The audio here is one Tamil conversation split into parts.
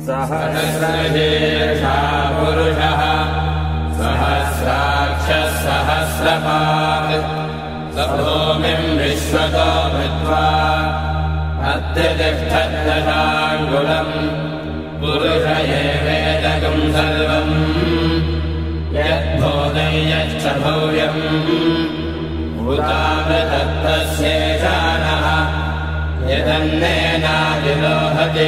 सहस्रशीर्षा पुरुषः सहस्राक्षः सहस्रपात् स भूमिम् विश्वतो भृत्वा अत्यतिष्ठद्दशाङ्गुलम् पुरुष एवेदकम् सर्वम् यद्बोधयश्च भव्यम् भूतामृतत्तस्येषानः यदन्नेनादिलोहति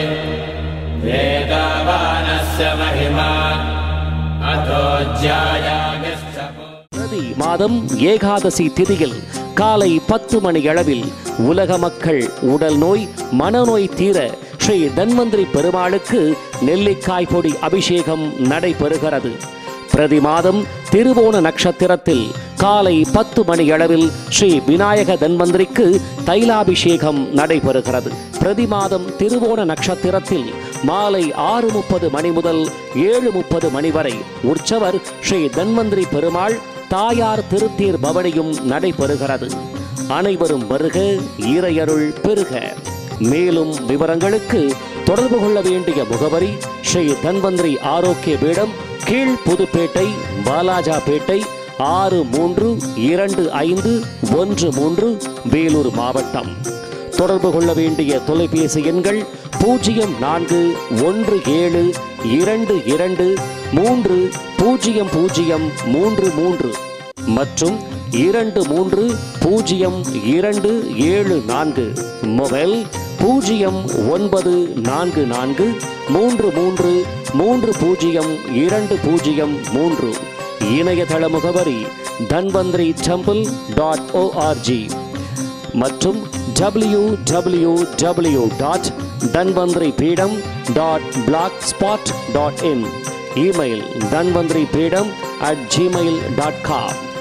वेदावानस्य महिमा अतो ज्यायागश्च பிரதி மாதம் ஏகாதசி திதியில் காலை பத்து மணி அளவில் உலக மக்கள் உடல் நோய் மனநோய் தீர ஸ்ரீ தன்வந்திரி பெருமாளுக்கு நெல்லிக்காய் பொடி அபிஷேகம் நடைபெறுகிறது பிரதி மாதம் திருவோண நட்சத்திரத்தில் காலை பத்து மணி அளவில் ஸ்ரீ விநாயக தன்வந்திரிக்கு தைலாபிஷேகம் நடைபெறுகிறது பிரதி மாதம் திருவோண நட்சத்திரத்தில் மாலை ஆறு முப்பது மணி முதல் ஏழு முப்பது மணி வரை உற்சவர் ஸ்ரீ தன்வந்திரி பெருமாள் தாயார் திருத்தீர் பவனியும் நடைபெறுகிறது அனைவரும் வருக இறையருள் பெருக மேலும் விவரங்களுக்கு தொடர்பு கொள்ள வேண்டிய முகவரி ஸ்ரீ தன்வந்திரி ஆரோக்கிய பீடம் கீழ் புதுப்பேட்டை வாலாஜாபேட்டை ஆறு மூன்று இரண்டு ஐந்து ஒன்று மூன்று வேலூர் மாவட்டம் தொடர்பு கொள்ள வேண்டிய தொலைபேசி எண்கள் பூஜ்ஜியம் நான்கு ஒன்று ஏழு இரண்டு இரண்டு மூன்று பூஜ்ஜியம் பூஜ்ஜியம் மூன்று மூன்று மற்றும் இரண்டு மூன்று பூஜ்ஜியம் இரண்டு ஏழு நான்கு மொபைல் பூஜ்ஜியம் ஒன்பது நான்கு நான்கு மூன்று மூன்று மூன்று பூஜ்ஜியம் இரண்டு பூஜ்ஜியம் மூன்று இணையதள முகவரி தன்வந்திரி டெம்பிள் டாட் ஓஆர்ஜி மற்றும் W W W dot Dhanvantri Peetham dot blogspot dot in email Dhanvantri Peetham at Gmail dot com